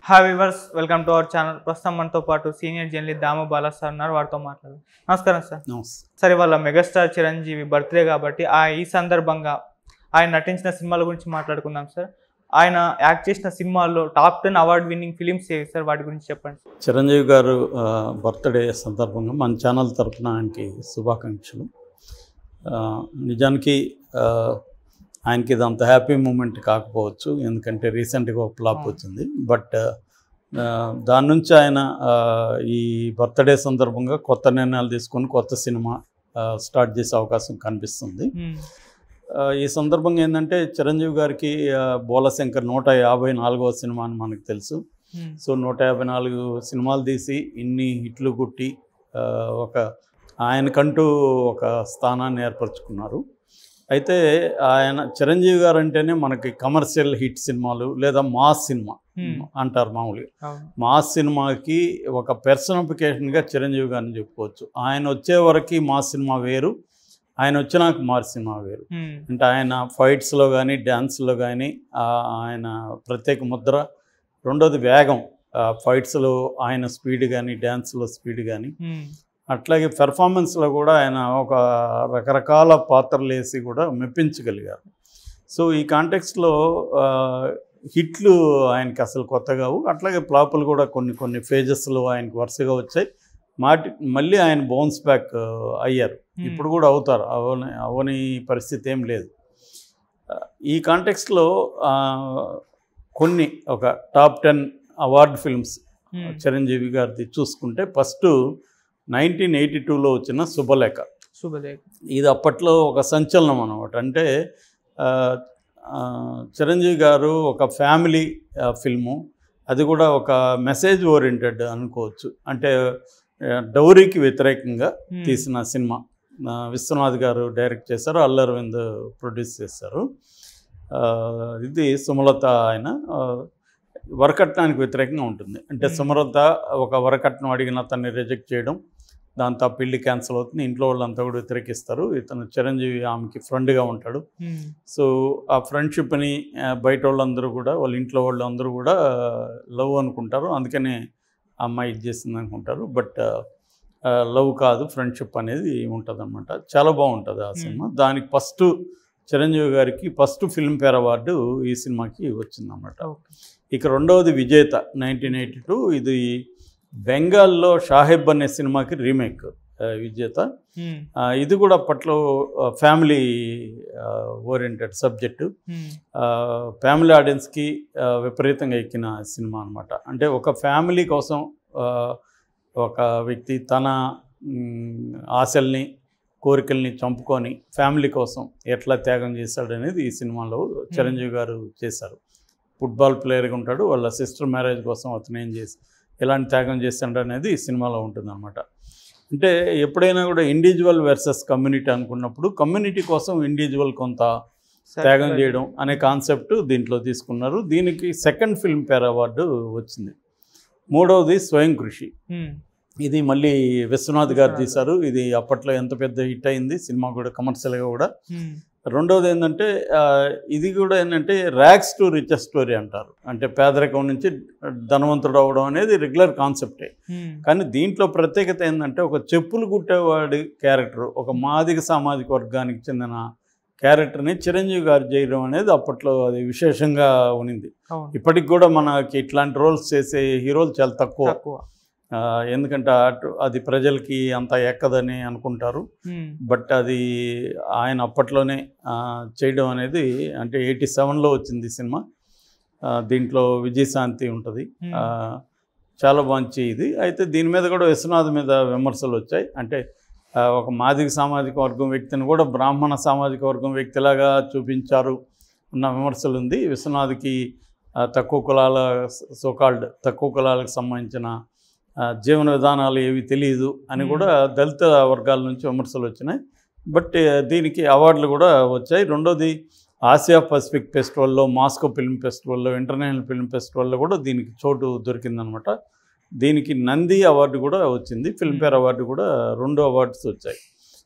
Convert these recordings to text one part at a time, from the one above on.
Hi viewers welcome to our channel ప్రస్తుతం మనతో పాటు senior journalist Dama Bala sir ఉన్నారు వారితో మాట్లాడు నమస్కారం సార్ నమస్తే సరే వాళ్ళ మెగాస్టార్ చిరంజీవి బర్త్డే కాబట్టి ఆ ఈ సందర్భంగా ఆయన నటించిన సినిమాల గురించి మాట్లాడుకుందాం సార్ ఆయన యాక్ట్ చేసిన సినిమాల్లో top ten award winning films ఏవి సార్ వాటి గురించి చెప్పండి చిరంజీవి గారు ఆ, బర్త్డే సందర్భంగా మన ఛానల్ తరఫున ఆయనకి శుభాకాంక్షలు ఆ, నిజానికి ఆ, ఆయనకి ఇది అంత హ్యాపీ మూమెంట్ కాకపోవచ్చు ఎందుకంటే రీసెంట్గా ఒక ఫ్లాప్ అవును. వచ్చింది బట్ ఆ, దాని నుంచి ఆయన ఆ, ఈ బర్త్డే సందర్భంగా కొత్త నిర్ణయాలు తీసుకొని కొత్త సినిమా ఆ, స్టార్ట్ చేసే అవకాశం కనిపిస్తుంది మ్మ్. ఆ, ఈ సందర్భంగా ఏంటంటే చిరంజీవి గారికి ఆ, బోలశంకర్ నూట యాభై నాలుగవ సినిమా అని మనకు తెలుసు మ్మ్. సో నూట యాభై నాలుగు సినిమాలు తీసి ఇన్ని హిట్లు కొట్టి ఆ, ఒక ఆయనకంటూ ఒక స్థానాన్ని ఏర్పరచుకున్నారు అయితే ఆయన చిరంజీవి గారు అంటేనే మనకి కమర్షియల్ హిట్ సినిమాలు లేదా మాస్ సినిమా మ్మ్. అంటారు మామూలుగా అవును మాస్ సినిమాకి ఒక పెర్సనిఫికేషన్గా చిరంజీవి గారిని చెప్పుకోవచ్చు ఆయన వచ్చే వరకు మాస్ సినిమా వేరు ఆయన వచ్చినాక మాస్ సినిమా వేరు మ్మ్. అంటే ఆయన ఫైట్స్లో కానీ డ్యాన్స్లో కానీ ఆయన ప్రత్యేక ముద్ర రెండోది వేగం ఆ, ఫైట్స్లో ఆయన స్పీడ్ కానీ డ్యాన్స్లో స్పీడ్ కానీ మ్మ్. అట్లాగే పెర్ఫార్మెన్స్లో కూడా ఆయన ఒక రకరకాల పాత్రలు వేసి కూడా మెప్పించగలిగారు సో ఈ కాంటెక్స్లో హిట్లు ఆయనకి అసలు కొత్త కావు అట్లాగే ఫ్లాపులు కూడా కొన్ని కొన్ని ఫేజెస్లో ఆయనకి వరుసగా వచ్చాయి మాటి మళ్ళీ ఆయన బౌన్స్ బ్యాక్ అయ్యారు మ్మ్. ఇప్పుడు కూడా అవుతారు అవని అవని పరిస్థితి ఏం లేదు ఆ, ఈ కాంటెక్స్ట్లో కొన్ని ఒక టాప్ టెన్ అవార్డ్ ఫిల్మ్స్ మ్మ్. చిరంజీవి గారిది చూసుకుంటే ఫస్ట్ నైన్టీన్ ఎయిటీ టూలో వచ్చిన శుభలేఖ శుభదేవ్ ఇది అప్పట్లో ఒక సంచలనం అనమాట అంటే ఆ, ఆ, చిరంజీవి గారు ఒక ఫ్యామిలీ ఆ, ఫిల్ము అది కూడా ఒక మెసేజ్ ఓరియంటెడ్ అనుకోవచ్చు అంటే ఆ, డౌరీకి వ్యతిరేకంగా మ్మ్. తీసిన సినిమా ఆ, విశ్వనాథ్ గారు డైరెక్ట్ చేశారు అల్లు అరవింద్ ప్రొడ్యూస్ చేశారు ఆ, ఇది సుమలత ఆయన ఆ, వరకట్నానికి వ్యతిరేకంగా ఉంటుంది అంటే Hmm. సుమలత ఒక వరకట్నం అడిగిన అతన్ని రిజెక్ట్ చేయడం దాంతో ఆ పెళ్లి క్యాన్సిల్ అవుతుంది ఇంట్లో వాళ్ళంతా కూడా వ్యతిరేకిస్తారు ఇతను చిరంజీవి ఆమెకి ఫ్రెండ్గా ఉంటాడు మ్మ్. సో ఆ ఫ్రెండ్షిప్ని ఆ, బయట వాళ్ళందరూ కూడా వాళ్ళ ఇంట్లో వాళ్ళు అందరూ కూడా లవ్ అనుకుంటారు అందుకనే ఆ అమ్మాయి ఇది చేసింది అనుకుంటారు బట్ లవ్ కాదు ఫ్రెండ్షిప్ అనేది ఉంటుంది చాలా బాగుంటుంది ఆ సినిమా దానికి ఫస్ట్ చిరంజీవి గారికి ఫస్ట్ ఫిల్మ్ఫేర్ అవార్డు ఈ సినిమాకి వచ్చిందన్నమాట ఓకే ఇక రెండవది విజేత నైన్టీన్ ఎయిటీ టూ ఇది బెంగాల్లో షాహెబ్ అనే సినిమాకి రీమేక్ ఆ, విజేత మ్మ్. ఆ, ఇది కూడా అప్పట్లో ఫ్యామిలీ ఓరియంటెడ్ సబ్జెక్టు మ్మ్. ఫ్యామిలీ ఆడియన్స్కి ఆ, విపరీతంగా ఎక్కిన సినిమా అనమాట అంటే ఒక ఫ్యామిలీ కోసం ఆ, ఒక వ్యక్తి తన మ్, ఆశల్ని కోరికల్ని చంపుకొని ఫ్యామిలీ కోసం ఎట్లా త్యాగం చేశాడు అనేది ఈ సినిమాలో చిరంజీవి గారు చేశారు ఫుట్బాల్ ప్లేయర్గా ఉంటాడు వాళ్ళ సిస్టర్ మ్యారేజ్ కోసం అతను ఏం చేసి ఎలాంటి త్యాగం చేస్తాడు అనేది ఈ సినిమాలో ఉంటుందన్నమాట అంటే ఎప్పుడైనా కూడా ఇండివిజువల్ వర్సెస్ కమ్యూనిటీ అనుకున్నప్పుడు కమ్యూనిటీ కోసం ఇండివిజువల్ కొంత త్యాగం చేయడం అనే కాన్సెప్ట్ దీంట్లో తీసుకున్నారు దీనికి సెకండ్ ఫిల్మ్ ఫేర్ అవార్డు వచ్చింది మూడవది స్వయం కృషి మ్మ్. ఇది మళ్ళీ విశ్వనాథ్ గారు విశ్వనాథ్ తీశారు ఇది అప్పట్లో ఎంత పెద్ద హిట్ అయింది సినిమా కూడా కమర్షియల్గా కూడా మ్మ్. రెండవది ఏంటంటే ఆ, ఇది కూడా ఏంటంటే ర్యాక్స్ టు రిచెస్ట్ స్టోరీ అంటారు అంటే పేదరికం నుంచి ధనవంతుడు అవడం అనేది రెగ్యులర్ కాన్సెప్టే మ్మ్. కానీ దీంట్లో ప్రత్యేకత ఏంటంటే ఒక చెప్పులు కుట్టేవాడి క్యారెక్టర్ ఒక మాదిక సామాజిక వర్గానికి చెందిన క్యారెక్టర్ని చిరంజీవి గారు చేయడం అనేది అప్పట్లో అది విశేషంగా ఉనింది అవును ఇప్పటికి కూడా మనకి ఇట్లాంటి రోల్స్ చేసే హీరోలు చాలా తక్కువ తక్కువ ఆ, ఎందుకంటే అటు అది ప్రజలకి అంత ఎక్కదని అనుకుంటారు మ్మ్. బట్ అది ఆయన అప్పట్లోనే ఆ, చేయడం అనేది అంటే ఎయిటీ సెవెన్లో వచ్చింది ఈ సినిమా ఆ, దీంట్లో విజయశాంతి ఉంటుంది మ్మ్. ఆ, చాలా మంచి ఇది అయితే దీని మీద కూడా విశ్వనాథ్ మీద విమర్శలు వచ్చాయి అంటే ఆ, ఒక మాదిక సామాజిక వర్గం వ్యక్తిని కూడా బ్రాహ్మణ సామాజిక వర్గం వ్యక్తిలాగా చూపించారు అన్న విమర్శలు ఉంది విశ్వనాథ్కి ఆ, తక్కువ కులాల సోకాల్డ్ తక్కువ కులాలకు సంబంధించిన ఆ, జీవన విధానాలు ఏవి తెలియదు అని కూడా దళిత వర్గాల నుంచి విమర్శలు వచ్చినాయి బట్ ఆ, దీనికి అవార్డులు కూడా వచ్చాయి రెండోది ఆసియా పసిఫిక్ ఫెస్టివల్లో మాస్కో ఫిల్మ్ ఫెస్టివల్లో ఇంటర్నేషనల్ ఫిల్మ్ ఫెస్టివల్లో కూడా దీనికి చోటు దొరికిందనమాట దీనికి నంది అవార్డు కూడా వచ్చింది ఫిల్మ్ఫేర్ అవార్డు కూడా రెండు అవార్డ్స్ వచ్చాయి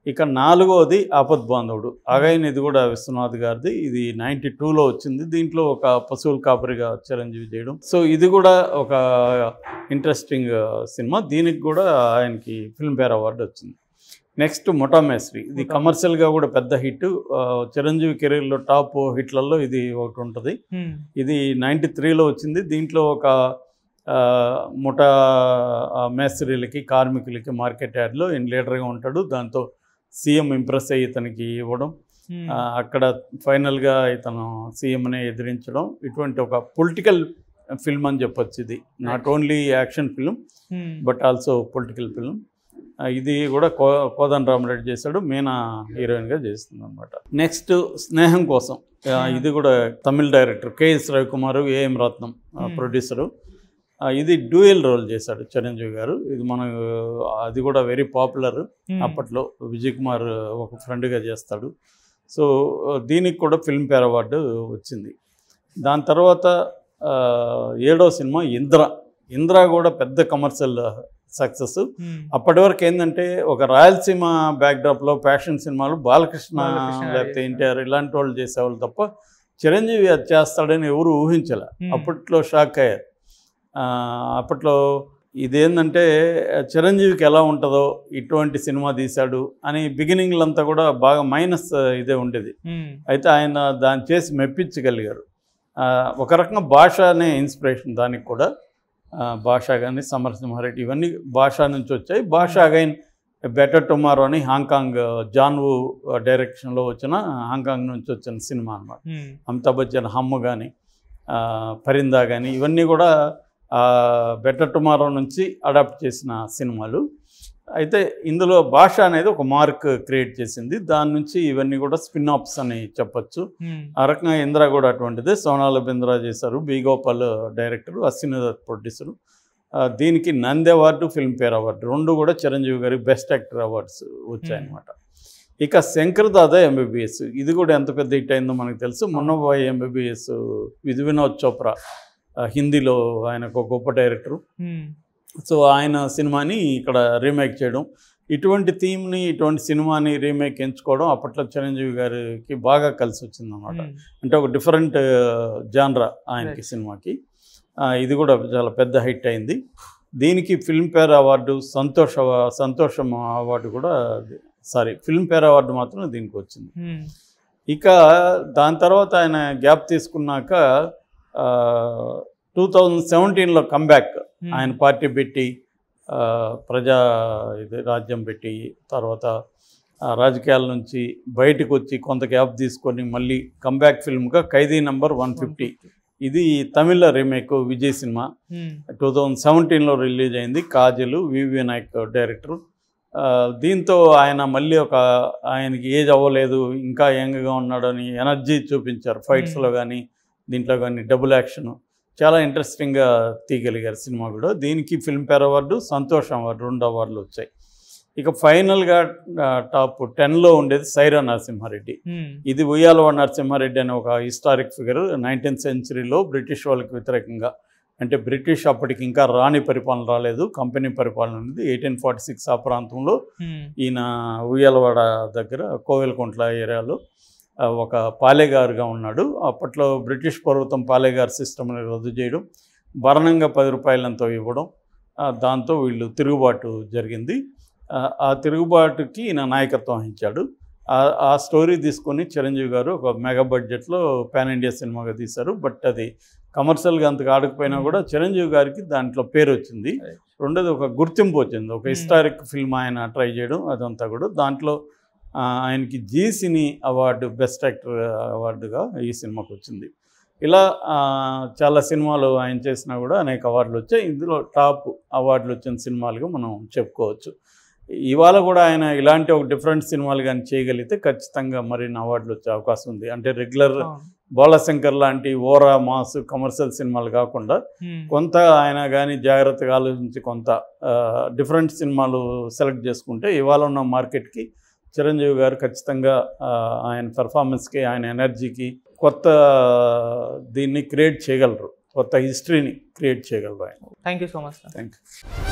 ఇక నాలుగోది ఆపద్ బాంధవుడు అగైన్ ఇది కూడా విశ్వనాథ్ గారిది ఇది నైంటీ టూలో వచ్చింది దీంట్లో ఒక పశువుల కాపరిగా చిరంజీవి చేయడం సో ఇది కూడా ఒక ఇంట్రెస్టింగ్ సినిమా దీనికి కూడా ఆయనకి ఫిల్మ్ఫేర్ అవార్డు వచ్చింది నెక్స్ట్ మొటామేశ్రీ ఇది మొటామేశ్రీ. కమర్షియల్గా కూడా పెద్ద హిట్ చిరంజీవి కెరీర్లో టాప్ హిట్లలో ఇది ఒకటి ఉంటుంది ఉమ్, ఇది నైంటీ త్రీలో వచ్చింది దీంట్లో ఒక ఆ, ముఠా ఆ, మేస్త్రీలకి కార్మికులకి మార్కెట్ యార్డ్లో ఈయన లీడర్గా ఉంటాడు దాంతో సీఎం ఇంప్రెస్ అయ్యి ఇతనికి ఇవ్వడం ఉమ్, ఆ, అక్కడ ఫైనల్గా ఇతను సీఎంనే ఎదిరించడం ఇటువంటి ఒక పొలిటికల్ ఫిల్మ్ అని చెప్పొచ్చు ఇది not only action film um, but also political film ఇది కూడా కో కోదన్ రామరెడ్డి చేశాడు మీనా హీరోయిన్గా చేస్తుంది అనమాట నెక్స్ట్ స్నేహం కోసం ఆ, స్నేహం. ఇది కూడా Tamil director KS Ravikumar AM Rathnam Hmm. Producer ఇది డ్యూయల్ రోల్ చేశాడు చిరంజీవి గారు ఇది మన అది కూడా వెరీ పాపులర్ ఉమ్, అప్పట్లో విజయ్ కుమార్ ఒక ఫ్రెండ్గా చేస్తాడు సో దీనికి కూడా ఫిల్మ్ఫేర్ అవార్డు వచ్చింది దాని తర్వాత ఆ, ఏడో సినిమా ఇంద్ర ఇంద్ర కూడా పెద్ద కమర్షియల్ సక్సెస్ ఉమ్, అప్పటి వరకు ఏంటంటే ఒక రాయలసీమ బ్యాక్డ్రాప్లో ఫ్యాషన్ సినిమాలు బాలకృష్ణ బాలకృష్ణ లేకపోతే చేశారు. ఎన్టీఆర్ ఇలాంటి వాళ్ళు చేసేవాళ్ళు తప్ప చిరంజీవి అది చేస్తాడని ఎవరు ఊహించలే ఉమ్, అప్పట్లో షాక్ అయ్యారు ఆ, అప్పట్లో ఇదేంటంటే చిరంజీవికి ఎలా ఉంటుందో ఇటువంటి సినిమా తీశాడు అని బిగినింగ్లంతా కూడా బాగా మైనస్ ఇదే ఉండేది ఉమ్, అయితే ఆయన దాన్ని చేసి మెప్పించగలిగారు ఆ, ఒక రకంగా భాష అనే ఇన్స్పిరేషన్ దానికి కూడా ఆ, భాష కానీ సమరసింహారెడ్డి ఇవన్నీ భాష నుంచి వచ్చాయి భాష అగైన్ బెటర్ టుమారో అని హాంకాంగ్ జాన్వు డైరెక్షన్లో వచ్చిన హాంకాంగ్ నుంచి వచ్చిన సినిమా అన్నమాట ఉమ్, అమితాబ్ బచ్చన్ హమ్ కానీ పరిందా కానీ ఇవన్నీ కూడా బెటర్ టుమారో నుంచి అడాప్ట్ చేసిన సినిమాలు అయితే ఇందులో భాష అనేది ఒక మార్క్ క్రియేట్ చేసింది దాని నుంచి ఇవన్నీ కూడా స్పిన్ ఆఫ్స్ అని చెప్పొచ్చు ఉమ్, ఆ రకంగా ఇంద్ర కూడా అటువంటిదే సోనాల బింద్రా చేశారు B Gopal director Ashwini Dutt producer ఆ, దీనికి నంది అవార్డు ఫిల్మ్ఫేర్ అవార్డు రెండు కూడా చిరంజీవి గారి బెస్ట్ యాక్టర్ అవార్డ్స్ వచ్చాయన్నమాట ఇక శంకర్ దాదా ఎంబీబీఎస్ ఇది కూడా ఎంత పెద్ద హిట్ అయిందో మనకు తెలుసు మొన్నబాయ్ ఎంబీబీఎస్ విధు వినోద్ చోప్రా ఆ, హిందీలో ఆయన ఒక గొప్ప డైరెక్టరు ఉమ్, సో ఆయన సినిమాని ఇక్కడ రీమేక్ చేయడం ఇటువంటి థీమ్ని ఇటువంటి సినిమాని రీమేక్ ఎంచుకోవడం అప్పట్లో చిరంజీవి గారికి బాగా కలిసి వచ్చిందన్నమాట ఉమ్, అంటే ఒక డిఫరెంట్ జాన్రా ఆయనకి Right. సినిమాకి ఆ, ఇది కూడా చాలా పెద్ద హిట్ అయింది దీనికి ఫిల్మ్ఫేర్ అవార్డు సంతోష అవ- సంతోషం అవార్డు కూడా సారీ ఫిల్మ్ఫేర్ అవార్డు మాత్రం దీనికి వచ్చింది ఉమ్, ఇక దాని తర్వాత ఆయన గ్యాప్ తీసుకున్నాక టూ థౌజండ్ సెవెంటీన్లో కంబ్యాక్ ఉమ్, ఆయన పార్టీ పెట్టి ఆ, ప్రజా ఇది రాజ్యం పెట్టి తర్వాత ఆ, రాజకీయాల నుంచి బయటకు వచ్చి కొంత గ్యాప్ తీసుకొని మళ్ళీ కంబ్యాక్ ఫిల్మ్గా ఖైదీ నంబర్ వన్ ఫిఫ్టీ ఇది తమిళ రీమేక్ విజయ్ సినిమా ఉమ్, టూ థౌజండ్ సెవెంటీన్లో రిలీజ్ అయింది కాజల్ వివి నాయక్ డైరెక్టర్ ఆ, దీంతో ఆయన మళ్ళీ ఒక ఆయనకి ఏజ్ అవ్వలేదు ఇంకా యంగ్గా ఉన్నాడని ఎనర్జీ చూపించారు ఫైట్స్లో కానీ దీంట్లో కానీ డబుల్ యాక్షన్ చాలా ఇంట్రెస్టింగ్గా తీయగలిగారు సినిమా కూడా దీనికి ఫిల్మ్ఫేర్ అవార్డు సంతోషం అవార్డు రెండు అవార్డులు వచ్చాయి ఇక ఫైనల్గా టాప్ టెన్లో ఉండేది సైరా నరసింహారెడ్డి ఉమ్, ఇది ఉయ్యాలవాడ నరసింహారెడ్డి అనే ఒక హిస్టారిక్ ఫిగర్ నైన్టీన్త్ సెంచరీలో బ్రిటిష్ వాళ్ళకి వ్యతిరేకంగా అంటే బ్రిటిష్ అప్పటికి ఇంకా రాణి పరిపాలన రాలేదు కంపెనీ పరిపాలన ఉంది ఎయిటీన్ ఫార్టీ సిక్స్ ఆ ప్రాంతంలో ఉమ్, ఈయన ఉయ్యాలవాడ దగ్గర కోవెలకుంట్ల ఏరియాలో ఆ, ఒక పాలేగారుగా ఉన్నాడు అప్పట్లో బ్రిటిష్ ప్రభుత్వం పాలేగారు సిస్టమ్ని రద్దు చేయడం భరణంగా పది రూపాయలంతో ఇవ్వడం ఆ, దాంతో వీళ్ళు తిరుగుబాటు జరిగింది ఆ, ఆ తిరుగుబాటుకి ఈయన నాయకత్వం వహించాడు ఆ- ఆ స్టోరీ తీసుకొని చిరంజీవి గారు ఒక మెగా బడ్జెట్లో పాన్ ఇండియా సినిమాగా తీశారు బట్ అది కమర్షియల్గా అంతగా ఆడకపోయినా కూడా చిరంజీవి గారికి దాంట్లో పేరు వచ్చింది Right. రెండోది ఒక గుర్తింపు వచ్చింది ఒక Hmm. హిస్టారిక్ ఫిల్మ్ ఆయన ట్రై చేయడం అదంతా కూడా దాంట్లో ఆ, ఆయనకి Zee cine award best actor అవార్డుగా ఈ సినిమాకి వచ్చింది ఇలా ఆ, చాలా సినిమాలు ఆయన చేసినా కూడా అనేక అవార్డులు వచ్చాయి ఇందులో టాప్ అవార్డులు వచ్చిన సినిమాలుగా మనం చెప్పుకోవచ్చు ఇవాళ కూడా ఆయన ఇలాంటి ఒక డిఫరెంట్ సినిమాలు కానీ చేయగలిగితే ఖచ్చితంగా మరిన్ని అవార్డులు వచ్చే అవకాశం ఉంది అంటే రెగ్యులర్ అవును. బాలశంకర్ లాంటి ఓరా మాస్ కమర్షియల్ సినిమాలు కాకుండా ఉమ్, కొంత ఆయన కానీ జాగ్రత్తగా ఆలోచించి కొంత డిఫరెంట్ సినిమాలు సెలెక్ట్ చేసుకుంటే ఇవాళ ఉన్న మార్కెట్కి చిరంజీవి గారు ఖచ్చితంగా ఆ, ఆయన పెర్ఫార్మెన్స్కి ఆయన ఎనర్జీకి కొత్త దీన్ని క్రియేట్ చేయగలరు కొత్త హిస్టరీని క్రియేట్ చేయగలరు ఆయన thank you so much sir thank you